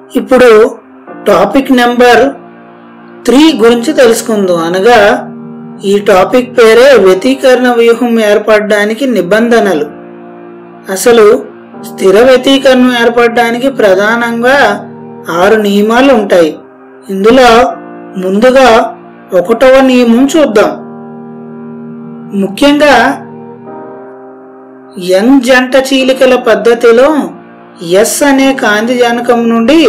ఇప్పుడు topic number three గురించి తెలుసుకుందాం అనగా ఈ టాపిక్ పేరే వ్యతీకరణ వ్యూహం ఏర్పడడానికి నిబంధనలు అసలు స్థిర వ్యతీకరణం ఏర్పడడానికి ప్రధానంగా ఆరు నియమాలు ఉంటాయి ఇందులో ముందుగా ఒకటవ నియమం చూద్దాం ముఖ్యంగా యంగ్ జంట చీలికల పద్ధతిలో ఎస్ అనే కాంతి జనకం నుండి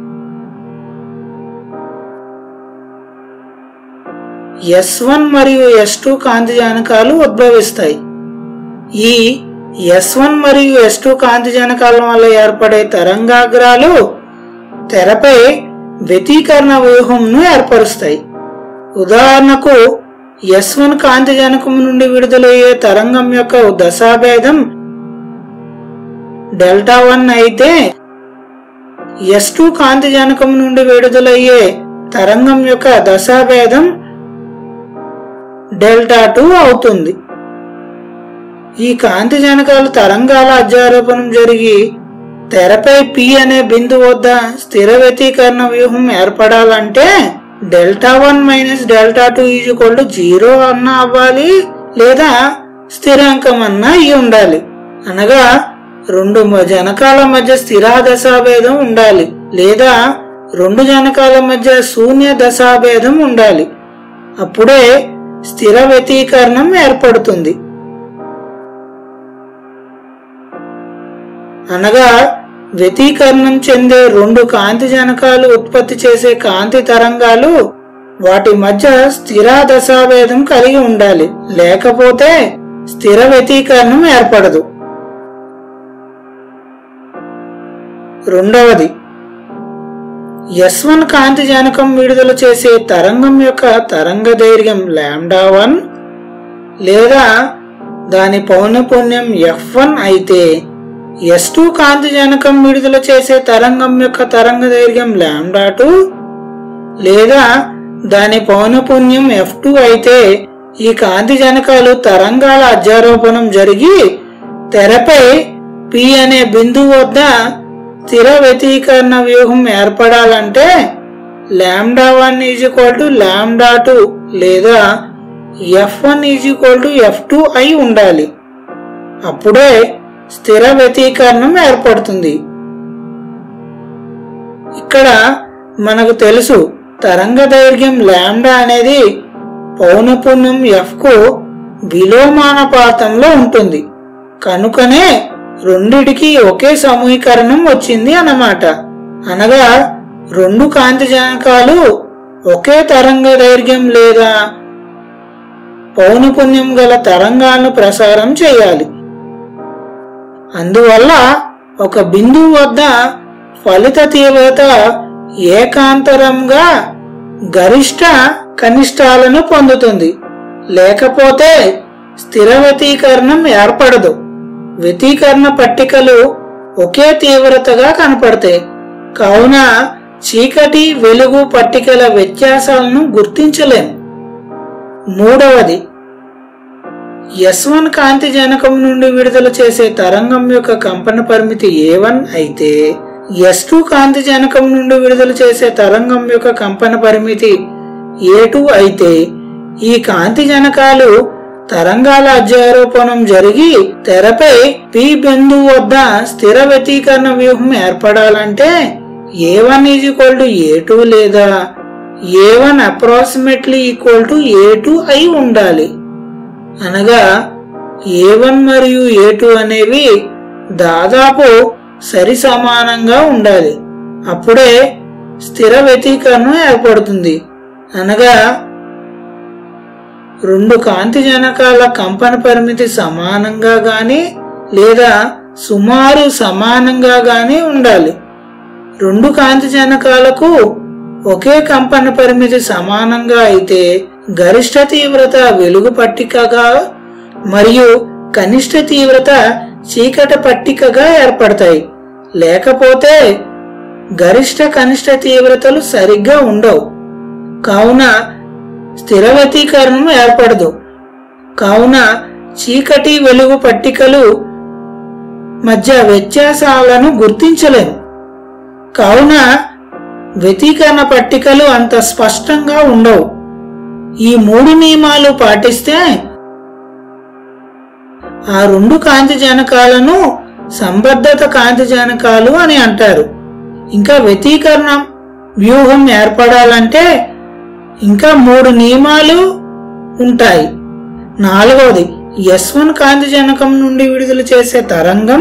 ఎస్ వన్ మరియు ఎస్ టూ కాంతి జనకాలు ఉద్భవిస్తాయి ఈ ఎస్ వన్ మరియు ఎస్ టూ కాంతి జనకాల వల్ల ఏర్పడే తరంగాగ్రాలు తెరపై వ్యతీకరణ వ్యూహంను ఏర్పరుస్తాయి ఉదాహరణకు ఎస్ వన్ కాంతి జనకం నుండి విడుదలయ్యే తరంగం యొక్క దశాభేదం డెల్టా వన్ అయితే ఎస్ టూ కాంతి జనకం నుండి విడుదలయ్యే తరంగం యొక్క దశాభేదం డెల్టా టూ అవుతుంది ఈ కాంతి జనకాలు తరంగాల అధ్యారోపణం జరిగి తెరపై పి అనే బిందు వద్ద స్థిర వ్యతీకరణ వ్యూహం ఏర్పడాలంటే delta one minus delta two equal to zero అన్నా అవ్వాలి లేదా స్థిరాంకం అన్నా అయి ఉండాలి అనగా రెండు మ- జనకాల మధ్య స్థిర దశాభేదం ఉండాలి లేదా రెండు జనకాల మధ్య శూన్య దశాభేదం ఉండాలి అప్పుడే స్థిర వ్యతీకరణం ఏర్పడుతుంది అనగా వ్యతీకరణం చెందే రెండు కాంతి జనకాలు ఉత్పత్తి చేసే కాంతి తరంగాలు వాటి మధ్య స్థిర దశాభేదం కలిగి ఉండాలి లేకపోతే స్థిర వ్యతీకరణం ఏర్పడదు రెండవది ఎస్ వన్ కాంతి జనకం విడుదల చేసే తరంగం యొక్క తరంగ దైర్ఘ్యం లాండా వన్ లేదా దాని పౌనపుణ్యం ఎఫ్ వన్ అయితే ఎస్ టూ కాంతి జనకం విడుదల చేసే తరంగం యొక్క తరంగ దైర్ఘ్యం లాండా టూ లేదా దాని పౌనపుణ్యం ఎఫ్ టూ అయితే ఈ కాంతి జనకాలు తరంగాల అధ్యారోపణం జరిగి తెరపై పి అనే బిందువు వద్ద స్థిర వ్యతీకరణ వ్యూహం ఏర్పడాలంటే lambda one is equal to lambda two లేదా F one is equal to F two అయి ఉండాలి అప్పుడే స్థిర వ్యతీకరణం ఏర్పడుతుంది ఇక్కడ మనకు తెలుసు తరంగ దైర్ఘ్యం లాండా అనేది పౌనపుణ్యం ఎఫ్ కు విలోమానుపాతంలో ఉంటుంది కనుకనే రెండిటికి ఒకే సమీకరణం వచ్చింది అన్నమాట అనగా రెండు కాంతి జనకాలు ఒకే తరంగ దైర్ఘ్యం లేదా పౌనపుణ్యం గల తరంగాలను ప్రసారం చేయాలి అందువల్ల ఒక బిందువు వద్ద ఫలిత తీవ్రత ఏకాంతరంగా గరిష్ట కనిష్టాలను పొందుతుంది లేకపోతే స్థిర వ్యతీకరణం ఏర్పడదు వ్యతీకరణ పట్టికలు ఒకే తీవ్రతగా కనపడతాయి కావున చీకటి వెలుగు పట్టికల వ్యత్యాసాలను గుర్తించలేం మూడవది ఎస్ వన్ కాంతి జనకం నుండి విడుదల చేసే తరంగం యొక్క కంపన పరిమితి ఏ వన్ అయితే ఎస్ టూ కాంతి జనకం నుండి విడుదల చేసే తరంగం యొక్క కంపన పరిమితి ఏ టూ అయితే ఈ కాంతి జనకాలు తరంగాల అధ్యారోపణం జరిగి తెరపై పి బిందువు వద్ద స్థిర వ్యతీకరణ వ్యూహం ఏర్పడాలంటే A one is equal to A two లేదా A one approximately equal to A two అయి ఉండాలి అనగా ఏ వన్ మరియు ఏ టూ అనేవి దాదాపు సరి సమానంగా ఉండాలి అప్పుడే స్థిర వ్యతీకరణం ఏర్పడుతుంది అనగా రెండు కాంతి జనకాల కంపన పరిమితి సమానంగా గాని లేదా సుమారు సమానంగా గాని ఉండాలి రెండు కాంతి జనకాలకు ఒకే కంపన పరిమితి సమానంగా అయితే గరిష్ట తీవ్రత వెలుగు పట్టికగా మరియు కనిష్ట తీవ్రత చీకటి పట్టికగా ఏర్పడతాయి లేకపోతే గరిష్ట కనిష్ట తీవ్రతలు సరిగ్గా ఉండవు కావున స్థిర వ్యతీకరణం ఏర్పడదు కావున చీకటి వెలుగు పట్టికలు మధ్య వ్యత్యాసాలను గుర్తించలేము కావున వ్యతీకరణ పట్టికలు అంత స్పష్టంగా ఉండవు ఈ మూడు నియమాలు పాటిస్తే ఆ రెండు కాంతి జనకాలను సంబద్ధత కాంతి జనకాలు అని అంటారు ఇంకా వ్యతీకరణ వ్యూహం ఏర్పడాలంటే ఇంకా మూడు నియమాలు ఉంటాయి నాలుగవది ఎస్ వన్ కాంతి జనకం నుండి విడుదల చేసే తరంగం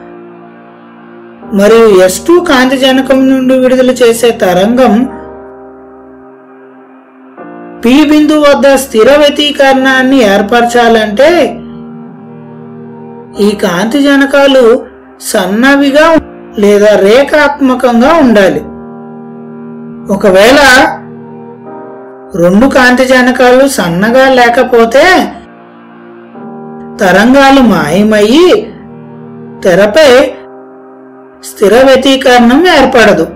మరియు ఎస్ టూ కాంతి జనకం నుండి విడుదల చేసే తరంగం పి బిందు వద్ద స్థిర వ్యతీకరణాన్ని ఏర్పరచాలంటే ఈ కాంతి జనకాలు సన్నవిగా లేదా రేఖాత్మకంగా ఉండాలి ఒకవేళ రెండు కాంతి జనకాలు సన్నగా లేకపోతే తరంగాలు మాయమయ్యి తెరపై స్థిర వ్యతీకరణం ఏర్పడదు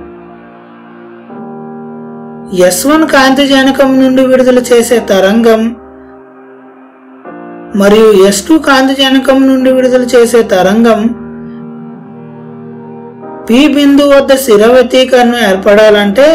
ఎస్ వన్ కాంతి జనకం నుండి విడుదల చేసే తరంగం మరియు ఎస్ టూ కాంతి జనకం నుండి విడుదల చేసే తరంగం పి బిందు వద్ద స్థిర వ్యతీకరణ ఏర్పడాలంటే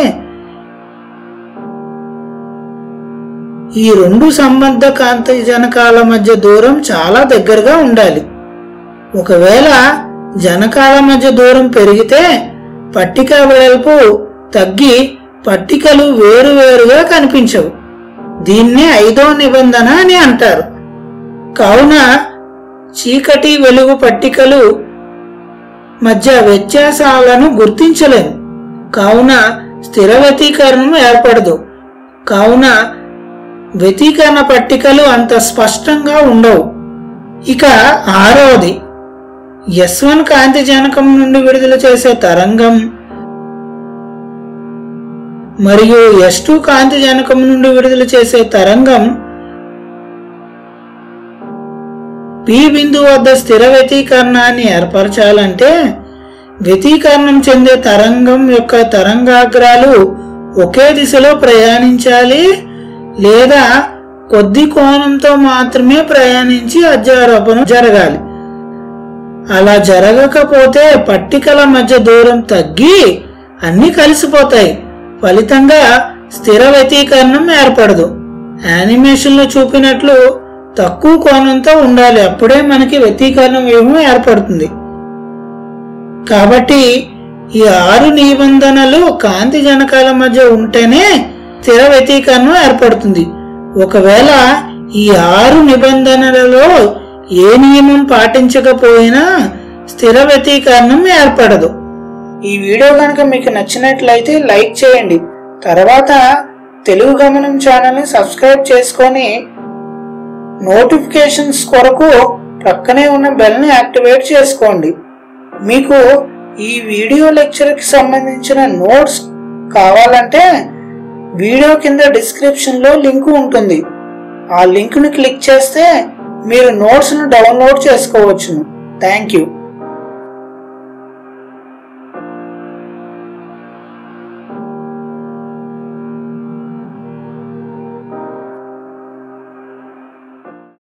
ఈ రెండు సంబంధ కాంతి జనకాల మధ్య దూరం చాలా దగ్గరగా ఉండాలి ఒకవేళ జనకాల మధ్య దూరం పెరిగితే పట్టిక వెడల్పు తగ్గి పట్టికలు వేరువేరుగా కనిపించవు దీన్నే ఐదో నిబంధన అని అంటారు కావున చీకటి వెలుగు పట్టికలు మధ్య వ్యత్యాసాలను గుర్తించలేము కావున స్థిర వ్యతీకరణం ఏర్పడదు కావున వ్యతీకరణ పట్టికలు అంత స్పష్టంగా ఉండవు ఇక ఆరవది ఎస్ వన్ కాంతి జనకం నుండి విడుదల చేసే తరంగం మరియు ఎస్ టూ కాంతి జనకం నుండి విడుదల చేసే తరంగం పి బిందు వద్ద స్థిర వ్యతీకరణాన్ని ఏర్పరచాలంటే వ్యతీకరణం చెందే తరంగం యొక్క తరంగాగ్రాలు ఒకే దిశలో ప్రయాణించాలి లేదా కొద్ది కోణంతో మాత్రమే ప్రయాణించి అధ్యారోపణ జరగాలి అలా జరగకపోతే పట్టికల మధ్య దూరం తగ్గి అన్ని కలిసిపోతాయి ఫలితంగా స్థిర వ్యతీకరణం ఏర్పడదు యానిమేషన్ లో చూపినట్లు తక్కువ కోణంతో ఉండాలి అప్పుడే మనకి వ్యతీకరణ వ్యూహం ఏర్పడుతుంది కాబట్టి ఈ ఆరు నిబంధనలు కాంతి జనకాల మధ్య ఉంటేనే స్థిర వ్యతీకరణం ఏర్పడుతుంది ఒకవేళ ఈ ఆరు నిబంధనలలో ఏ నియమం పాటించకపోయినా స్థిర వ్యతీకరణం ఏర్పడదు ఈ వీడియో కనుక మీకు నచ్చినట్లయితే లైక్ చేయండి తర్వాత తెలుగు గమనం ఛానల్ని సబ్స్క్రైబ్ చేసుకొని నోటిఫికేషన్స్ కొరకు ప్రక్కనే ఉన్న బెల్ని యాక్టివేట్ చేసుకోండి మీకు ఈ వీడియో లెక్చర్కి సంబంధించిన నోట్స్ కావాలంటే వీడియో కింద డిస్క్రిప్షన్లో లింక్ ఉంటుంది ఆ లింక్ను క్లిక్ చేస్తే మీరు నోట్స్ను డౌన్లోడ్ చేసుకోవచ్చును థ్యాంక్ యూ